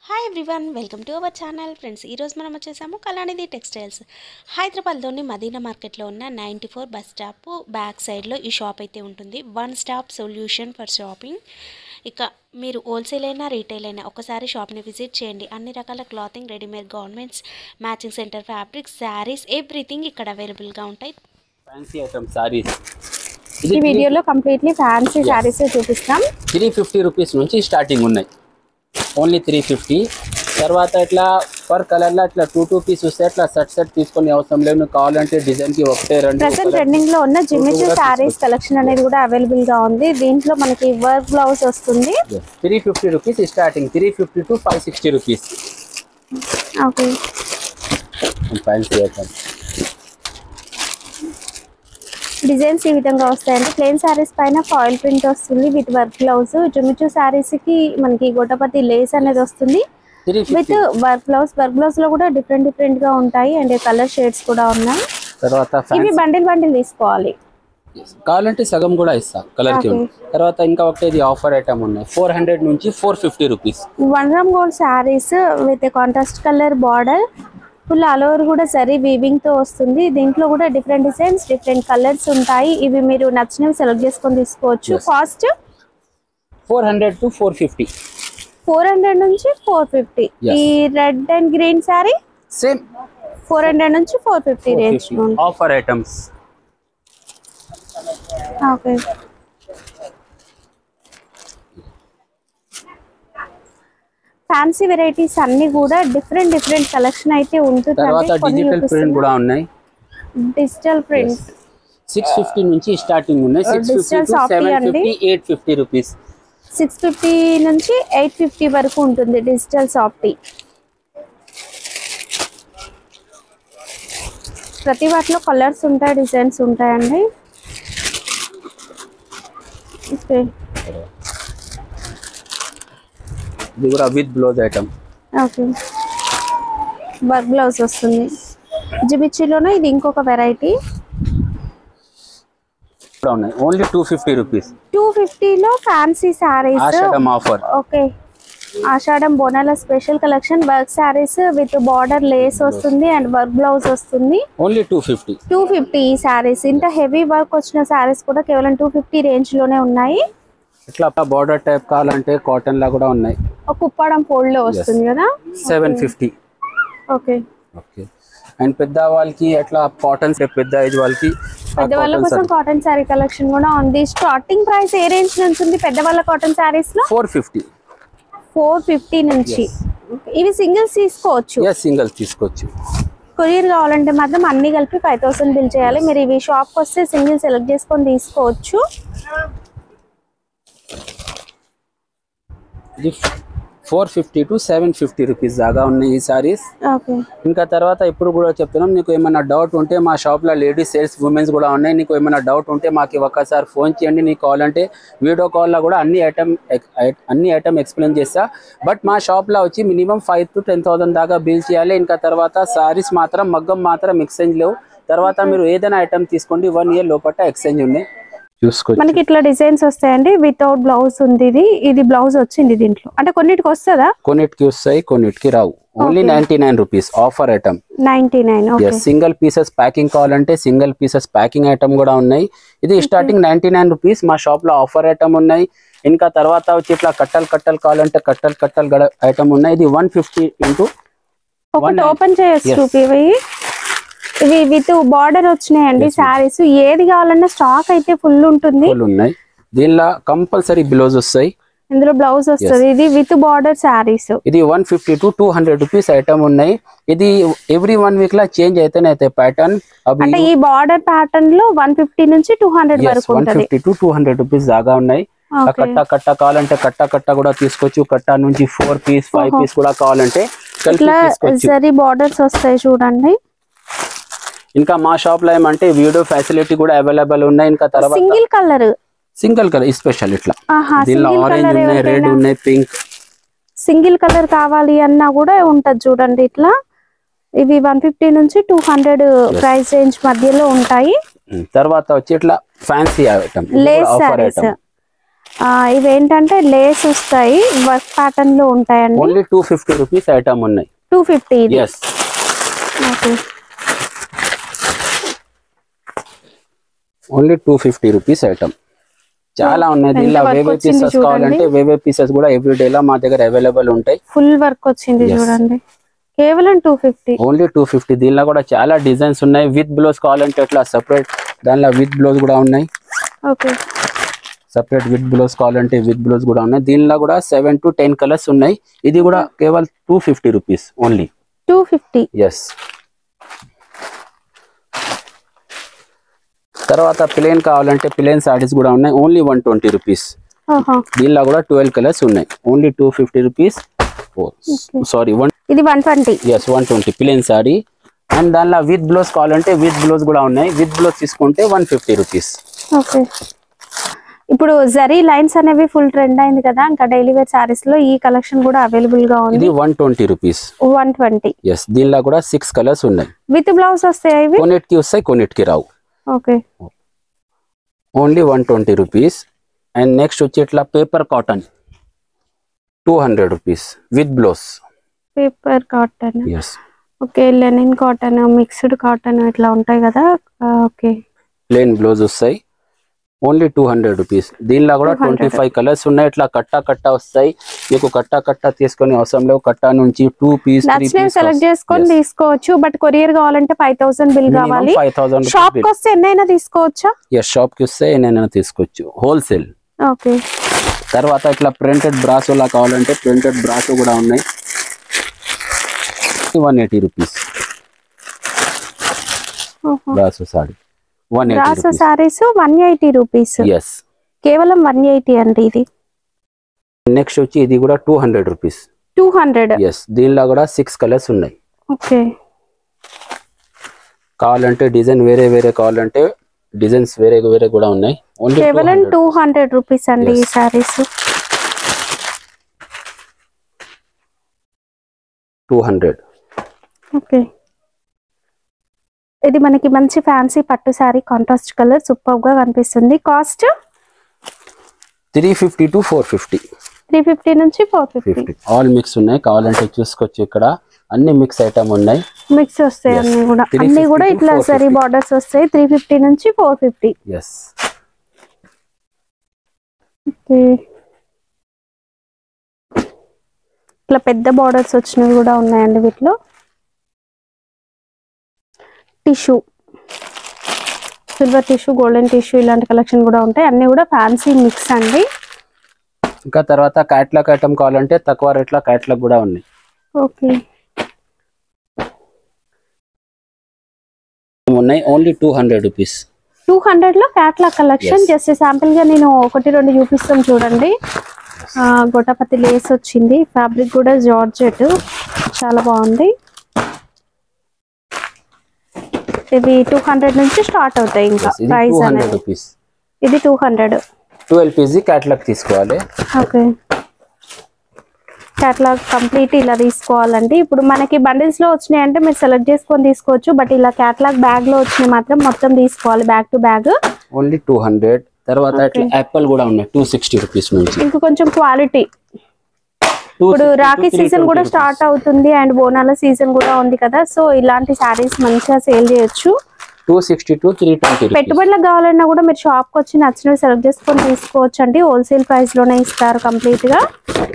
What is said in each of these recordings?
Hi everyone welcome to our channel friends ఈరోజు మనం వచ్చేసాము కళానిధి టెక్స్టైల్స్ హైదరాబాద్లోని మదీనా మార్కెట్లో ఉన్న ninety four bus stop back సైడ్లో ఈ షాప్ అయితే ఉంటుంది one stop solution for shopping ఇక మీరు హోల్సేల్ అయినా రీటైల్ అయినా ఒకసారి షాప్ని విజిట్ చేయండి అన్ని రకాల clothing readymade garments matching centre fabrics sarees everything ఇక్కడ అవైలబుల్గా ఉంటాయి ఫ్యాన్సీ ఐటమ్ సారీస్ ఈ వీడియోలో కంప్లీట్లీ ఫ్యాన్సీ శారీస్ చూపిస్తాం త్రీ ఫిఫ్టీ రూపీస్ నుంచి స్టార్టింగ్ ఉన్నాయి ఓన్లీ త్రీ ఫిఫ్టీ తర్వాత ఇట్లా పర్ కలర్లో ఇట్లా టూ టూ పీస్ వస్తే అట్లా సెట్ సెట్ తీసుకొని అవసరం లేదు నువ్వు కావాలంటే డిజైన్కి ఒకటే రెండు ప్రెసెంట్ ట్రెండింగ్ లో ఉన్న జిమ్మిచూ శారీస్ కలెక్షన్ అనేది కూడా అవైలబుల్ గా ఉంది దీంట్లో మనకి వర్క్ బ్లౌజ్ వస్తుంది three fifty rupees starting three fifty to five sixty rupees okay fancy item designs ఈ విధంగా వస్తాయండి ప్లెయిన్ శారీస్ పైన ఫాయిల్ ప్రింట్ వస్తుంది with work blouse Jimmy Choo sarees కి మనకి గోటపతి లేస్ అనేది వస్తుంది three with fifty work blouse work blouse లో కూడా డిఫరెంట్ డిఫరెంట్ గా ఉంటాయి అండ్ కలర్ షేడ్స్ కూడా ఉన్నాయి తర్వాత ఇవి ఫ్యాన్సీ బండిల్ బండిల్ తీసుకోవాలి కావాలంటే సగం కూడా ఇస్తా కలర్కి Okay. తర్వాత ఇంకా ఒకటి ఇది ఆఫర్ ఐటమ్ ఉన్నాయి ఫోర్ హండ్రెడ్ నుంచి four fifty rupees one gram gold sarees with contrast colour border full all over కూడా సరీ వీవింగ్ తో వస్తుంది దీంట్లో కూడా డిఫరెంట్ డిజైన్స్ డిఫరెంట్ కలర్స్ ఉంటాయి ఇవి మీరు నచ్చినవి సెలెక్ట్ చేసుకొని తీసుకోవచ్చు Yes. Cost four hundred to four fifty four hundred నుంచి ఫోర్ ఫిఫ్టీ Yes. ఈ red and green saree same four hundred నుంచి four fifty range offer items okay fancy varieties అన్ని కూడా డిఫరెంట్ డిఫరెంట్ కలెక్షన్ అయితే తర్వాత ఉంటుంది డిజిటల్ ప్రింట్ కూడా ఉన్నాయి డిజిటల్ ప్రింట్ సిక్స్ ఫిఫ్టీ నుంచి స్టార్టింగ్ ఉన్నాయి six fifty digital to Shopee seven అండి. Fifty eight fifty rupees six fifty నుంచి ఎయిట్ ఫిఫ్టీ వరకు ఉంటుంది డిజిటల్ సాఫ్టీ ప్రతి వాటిలో కలర్స్ ఉంటాయి డిజైన్స్ ఉంటాయండి ఓకే ఇది కూడా with blouse item okay work blouse వస్తుంది జిమిచ్చిలోనే ఇది ఇంకొక వెరైటీ కూడా ఉన్నాయి only two fifty rupees two ఫిఫ్టీలో fancy sarees Ashadham offer okay Ashadham బోనాల special collection work sarees with border lace వస్తుంది అండ్ వర్క్ బ్లౌజ్ వస్తుంది only two fifty two fifty ఈ శారీస్ ఇంత హెవీ వర్క్ వచ్చిన శారీస్ కూడా కేవలం టూ ఫిఫ్టీ రేంజ్ లోనే ఉన్నాయి ఇట్లా బార్డర్ టైప్ కావాలంటే కాటన్ లా కూడా ఉన్నాయి ఒక కుప్పాడం ఫోల్డ్ లో వస్తుంది కదా seven fifty okay okay and పెద్ద వాళ్ళకి అట్లా కాటన్ పెద్ద ఏజ్ వాళ్ళకి పెద్దవాళ్ళ కోసం కాటన్ శారీ కలెక్షన్ కూడా ఉంది స్టార్టింగ్ ప్రైస్ ఏ రేంజ్ నుంచి ఉంది పెద్దవాళ్ళ కాటన్ శారీస్ లో ఫోర్ ఫిఫ్టీ ఫోర్ ఫిఫ్టీ నుంచి ఇవి సింగిల్స్ తీసుకోవచ్చు ఎస్ సింగిల్ తీసుకోవచ్చు కొరియర్ కావాలంటే మాత్రం అన్ని కలిపి ఫైవ్ థౌసండ్ బిల్ చేయాలి మీరు ఇవి షాప్కి వస్తే సింగిల్ సెలెక్ట్ చేసుకొని తీసుకోవచ్చు ఇది four fifty to seven fifty rupees దాకా ఉన్నాయి ఈ సారీస్ ఓకే ఇంకా తర్వాత ఇప్పుడు కూడా చెప్తున్నాం నీకు ఏమైనా డౌట్ ఉంటే మా షాప్లో లేడీస్ సేల్స్ ఉమెన్స్ కూడా ఉన్నాయి నీకు ఏమైనా డౌట్ ఉంటే మాకు ఒక్కసారి ఫోన్ చేయండి నీకు కావాలంటే వీడియో కాల్లో కూడా అన్ని ఐటమ్ అన్ని ఐటమ్ ఎక్స్ప్లెయిన్ చేస్తా బట్ మా షాప్లో వచ్చి minimum five to ten thousand దాకా బిల్ చేయాలి ఇంకా తర్వాత సారీస్ మాత్రం మగ్గం మాత్రం ఎక్స్చేంజ్ లేవు తర్వాత మీరు ఏదైనా ఐటమ్ తీసుకోండి వన్ ఇయర్ లోపల ఎక్స్చేంజ్ ఉన్నాయి చూసుకోవచ్చు మనకి ఇట్లా డిజైన్స్ వస్తాయండి వితౌట్ బ్లౌజ్ ఉంది ఇది ఇది బ్లౌజ్ వచ్చింది దీంట్లో అంటే కొన్నిటికి వస్తుందా కొన్నిటికి వస్తాయి కొన్నిటికి రావు only ninety nine rupees offer item ninety nine okay yes single pieces packing కావాలంటే సింగిల్ పీసెస్ ప్యాకింగ్ ఐటమ్ కూడా ఉన్నాయి ఇది స్టార్టింగ్ నైన్టీ నైన్ రూపీస్ మా షాప్ లో ఆఫర్ ఐటమ్ ఉన్నాయి ఇంకా తర్వాత వచ్చి ఇట్లా కట్టలు కట్టలు కావాలంటే కట్టలు కట్టలు ఐటమ్ ఉన్నాయి ఇది వన్ ఫిఫ్టీ ఇంటూ ఒకటి ఓపెన్ చేయొచ్చు Yes. చూపి ఇవి ఇవి విత్ బార్డర్ వచ్చినాయండి శారీస్ ఏది కావాలన్నా స్టాక్ అయితే ఫుల్ ఉంటుంది ఫుల్ ఉన్నాయి దీనిలో కంపల్సరీ బ్లౌజ్ వస్తాయి ఇందులో బ్లౌజ్ వస్తుంది ఇది విత్ బార్డర్ శారీస్ ఇది one fifty to two hundred rupees item ఉన్నాయి ఇది ఎవ్రీ వన్ వీక్ లా చేంజ్ అయితేనే అయితే ప్యాటర్న్ అవి అంటే ఈ బార్డర్ ప్యాటర్న్ లో వన్ ఫిఫ్టీ నుంచి టూ హండ్రెడ్ వరకు వన్ ఉంటది fifty to two hundred rupees దాకా ఉన్నాయి ఆ Okay. కట్ట కట్ట కావాలంటే కట్ట కట్ట కూడా తీసుకోవచ్చు కట్ట నుంచి ఫోర్ పీస్ ఫైవ్ ఓహో. పీస్ కూడా కావాలంటే కలిపి ఇట్లా తీసుకోవచ్చు జరీ బార్డర్స్ వస్తాయి చూడండి ఇంకా మా షాప్ లో ఏమంటే వీడియో ఫెసిలిటీ కూడా అవైలబుల్ ఉన్నాయి ఇంకా తర్వాత single colour single colour special ఇట్లా ఆహా దీనిలో సింగిల్ ఆరెంజ్ కలర్ ఉన్నాయి రెడ్ ఎవరికైనా ఉన్నాయి పింక్ సింగిల్ కలర్ కావాలి అన్నా కూడా ఉంటది చూడండి ఇట్లా ఇవి వన్ ఫిఫ్టీ నుంచి టూ హండ్రెడ్ ప్రైస్ రేంజ్ మధ్యలో ఉంటాయి తర్వాత వచ్చి ఇట్లా fancy item lace offer saris item ఆ, ఇవేంటంటే లేస్ వస్తాయి వర్క్ ప్యాటర్న్ లో ఉంటాయండి only two fifty rupees item ఉన్నాయి టూ ఫిఫ్టీ ఇది yes okay only two fifty rupees item చాలా ఉన్నాయి దీనిలో work వేవే వచ్చింది పీసెస్ చూడండి. కావాలంటే వేవే పీసెస్ కూడా ఎవ్రీ డే లో మా దగ్గర అవైలబుల్ ఉంటాయి ఫుల్ వర్క్ వచ్చింది Yes. చూడండి కేవలం two fifty only two fifty దీనిలో కూడా చాలా డిజైన్స్ ఉన్నాయి విత్ బ్లౌజ్ కావాలంటే అట్లా సపరేట్ దానిలో విత్ బ్లౌజ్ కూడా ఉన్నాయి ఓకే సపరేట్ విత్ బ్లౌజ్ కావాలంటే విత్ బ్లౌజ్ కూడా ఉన్నాయి దీనిలో కూడా సెవెన్ టు టెన్ కలర్స్ ఉన్నాయి ఇది కూడా కేవలం two fifty rupees only two fifty yes తర్వాత ప్లేన్ కావాలంటే ప్లేన్ సారీస్ కూడా ఉన్నాయి ఓన్లీ వన్ ట్వంటీ రూపీస్ దీనిలో కూడా ట్వెల్వ్ కలర్స్ ఉన్నాయి only two fifty rupees sari one ఇది one twenty yes one twenty plain sari and దానిలో విత్ బ్లౌజ్ కావాలంటే విత్ బ్లౌజ్ కూడా ఉన్నాయి విత్ బ్లౌజ్ తీసుకుంటే వన్ ఫిఫ్టీ రూపీస్ ఓకే ఇప్పుడు జరీ లైన్స్ అనేవి ఫుల్ ట్రెండ్ అయింది కదా ఇంకా డైలీ వేర్ సారీస్ లో ఈ కలెక్షన్ కూడా అవైలబుల్ గా ఉంది ఇది one twenty rupees one twenty yes దీనిలో కూడా సిక్స్ కలర్స్ ఉన్నాయి విత్ బ్లౌజ్ వస్తాయి ఇవి కొన్నిటికి వస్తాయి కొన్నిటికి రావు okay only one twenty rupees and next వచ్చి ఇట్లా paper cotton two hundred rupees with blouse paper cotton yes okay linen cotton mixed cotton ఇట్లా ఉంటాయి కదా ఓకే ప్లేన్ బ్లౌజ్ వస్తాయి ఓన్లీ టూ హండ్రెడ్ రూపీస్ దీనిలో కూడా 200. ట్వంటీ ఫైవ్ కలర్స్ ఉన్నాయి ఇట్లా కట్టా కట్టా వస్తాయి మీకు కట్టా కట్టా తీసుకొని అవసరం లేవు కట్టా నుంచి టూ పీస్ త్రీ నచ్చినవి పీస్ సెలెక్ట్ చేసుకొని తీసుకోవచ్చు బట్ కొరియర్ కావాలంటే ఫైవ్ థౌసండ్ బిల్ కావాలి ఫైవ్ థౌసండ్ షాప్ కి వస్తే ఎన్నైనా తీసుకోవచ్చా ఎస్ షాప్ కి వస్తే నేను తీసుకోవచ్చు హోల్సేల్ ఓకే తర్వాత ఇట్లా ప్రింటెడ్ బ్రాసో లా కావాలంటే ప్రింటెడ్ బ్రాసో కూడా ఉన్నాయి one eighty rupees brasso sari one eighty రాసో rupees saris one eighty rupees yes కేవలం వన్ ఎయిటీ అండి ఇది నెక్స్ట్ వచ్చి ఇది కూడా two hundred rupees two hundred yes దీనిలో కూడా సిక్స్ కలర్స్ ఉన్నాయి ఓకే కావాలంటే డిజైన్ వేరే వేరే కావాలంటే డిజైన్స్ వేరే వేరే కూడా ఉన్నాయి ఓన్లీ కేవలం టూ హండ్రెడ్ రూపీస్ అండి ఈ Yes. Saris two hundred okay ఇది మనకి మంచి ఫ్యాన్సీ పట్టు సారీ కాంట్రాస్ట్ కలర్ సూపర్ గా కనిపిస్తుంది cost three fifty to four fifty three fifty నుంచి four fifty fifty all mix ఉన్నాయి కావాలంటే చూసుకోవచ్చు ఇక్కడ అన్ని మిక్స్ ఐటమ్ ఉన్నాయి మిక్స్ వస్తాయి Yes. అన్ని కూడా 350 అన్ని కూడా to ఇట్లా 450. సరీ బార్డర్స్ వస్తాయి త్రీ ఫిఫ్టీ నుంచి ఫోర్ ఫిఫ్టీ ఎస్ ఓకే ఇట్లా పెద్ద బార్డర్స్ వచ్చినవి కూడా ఉన్నాయండి వీటిలో tissue silver tissue golden tissue ఇలాంటి కలెక్షన్ కూడా ఉంటాయి అన్ని కూడా ఫ్యాన్సీ మిక్స్ అండి ఇంకా తర్వాత క్యాట్లాగ్ ఐటమ్ కావాలంటే తక్కువ రేట్లో క్యాట్లాగ్ కూడా ఉన్నాయి ఓకే ఉన్నాయి only two hundred rupees two hundred లో catalogue collection Yes. Just sample గా నేను ఒకటి రెండు చూపిస్తాను చూడండి ఆ, గొటపతి లేస్ వచ్చింది ఫ్యాబ్రిక్ కూడా జార్జెట్ చాలా బాగుంది ఇది టూ హండ్రెడ్ నుంచి స్టార్ట్ అవుతాయి ఇంకా ఇది టూ ప్రైస్ హండ్రెడ్ అనేది రూపీస్ ఇది టూ హండ్రెడ్ ట్వెల్వ్ పీజీ క్యాట్లాగ్ తీసుకోవాలి ఓకే క్యాట్లాగ్ కంప్లీట్ ఇలా తీసుకోవాలండి ఇప్పుడు మనకి బండిల్స్ లో వచ్చినాయి అంటే మీరు సెలెక్ట్ చేసుకొని తీసుకోవచ్చు బట్ ఇలా క్యాట్లాగ్ బ్యాగ్ లో వచ్చినాయి మాత్రం మొత్తం తీసుకోవాలి bag to bag only two hundred తర్వాత ఇట్లా యాపిల్ కూడా ఉన్నాయి టూ సిక్స్టీ రూపీస్ నుంచి ఇంకా కొంచెం క్వాలిటీ ఇప్పుడు రాఖీ సీజన్ కూడా స్టార్ట్ అవుతుంది అండ్ బోనాల సీజన్ కూడా ఉంది కదా సో ఇలాంటి శారీస్ మంచిగా సేల్ చేయొచ్చు two sixty to three twenty rupees పెట్టుబడులకు కావాలన్నా కూడా మీరు షాప్ కి వచ్చి నచ్చినవి సెలెక్ట్ చేసుకొని తీసుకోవచ్చు అండి హోల్సేల్ ప్రైస్ లోనే ఇస్తారు కంప్లీట్ గా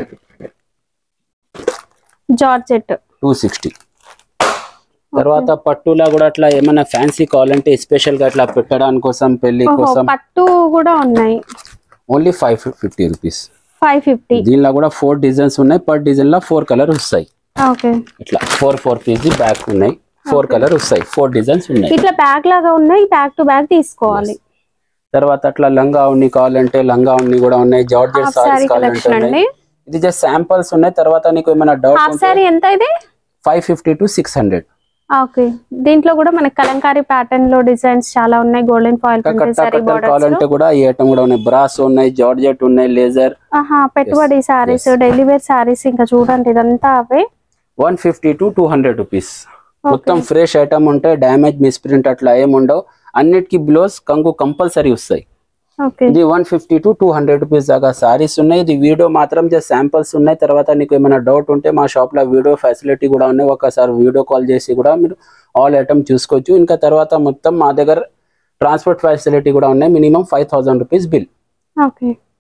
జార్జెట్ టూ సిక్స్టీ తర్వాత పట్టులా కూడా అట్లా ఏమైనా ఫ్యాన్సీ కావాలంటే స్పెషల్ గా అట్లా పెట్టడానికి కోసం పెళ్లి ఓహో కోసం పట్టు కూడా ఉన్నాయి only five fifty rupees five fifty దీనిలో కూడా ఫోర్ డిజైన్స్ ఉన్నాయి పర్ డిజైన్ లో ఫోర్ కలర్ వస్తాయి ఓకే ఇట్లా ఫోర్ ఫోర్ పీజీ బ్యాక్ ఉన్నాయి ఫోర్ కలర్ వస్తాయి ఫోర్ డిజైన్స్ ఉన్నాయి ఇట్లా బ్యాగ్ లాగా ఉన్నాయి బ్యాగ్ టు బ్యాగ్ తీసుకోవాలి తర్వాత అట్లా లంగా ఉన్ని కావాలంటే లంగా ఉన్ని కూడా ఉన్నాయి జార్జెట్ హాఫ్ శారీ సారీస్ కావాలంటే కలెక్షన్ ఉన్నాయి అండి ఇది జస్ట్ శాంపుల్స్ ఉన్నాయి తర్వాత నీకు ఏమైనా డౌట్ హాఫ్ ఉంటే శారీ ఎంత ఇది five fifty to six hundred okay దీంట్లో కూడా మనకి కలంకారీ ప్యాటర్న్ లో డిజైన్స్ చాలా ఉన్నాయి గోల్డెన్ ఫాయిల్ ప్రింటెడ్ కట్టా సారీ కట్టలు బార్డర్స్ కావాలంటే కూడా ఈ ఐటమ్ కూడా ఉన్నాయి బ్రాస్ ఉన్నాయి జార్జెట్ ఉన్నాయి లేజర్ ఆహా పెట్టుబడి saris Yes. Daily wear saris ఇంకా చూడండి ఇదంతా అవే one fifty to two hundred rupees మొత్తం ఫ్రెష్ ఐటమ్ ఉంటే డ్యామేజ్ మిస్ప్రింట్ అట్లా ఏం ఉండవు అన్నిటికీ బ్లౌజ్ కంగు కంపల్సరీ వస్తాయి ఓకే ఇది one fifty to two hundred rupees దాకా సారీస్ ఉన్నాయి ఇది వీడియో మాత్రం జస్ట్ శాంపుల్స్ ఉన్నాయి తర్వాత నీకు ఏమైనా డౌట్ ఉంటే మా షాప్ లో వీడియో ఫెసిలిటీ కూడా ఉన్నాయి ఒకసారి వీడియో కాల్ చేసి కూడా మీరు ఆల్ ఐటమ్ చూసుకోవచ్చు ఇంకా తర్వాత మొత్తం మా దగ్గర ట్రాన్స్పోర్ట్ ఫెసిలిటీ కూడా ఉన్నాయి minimum five thousand rupees bill okay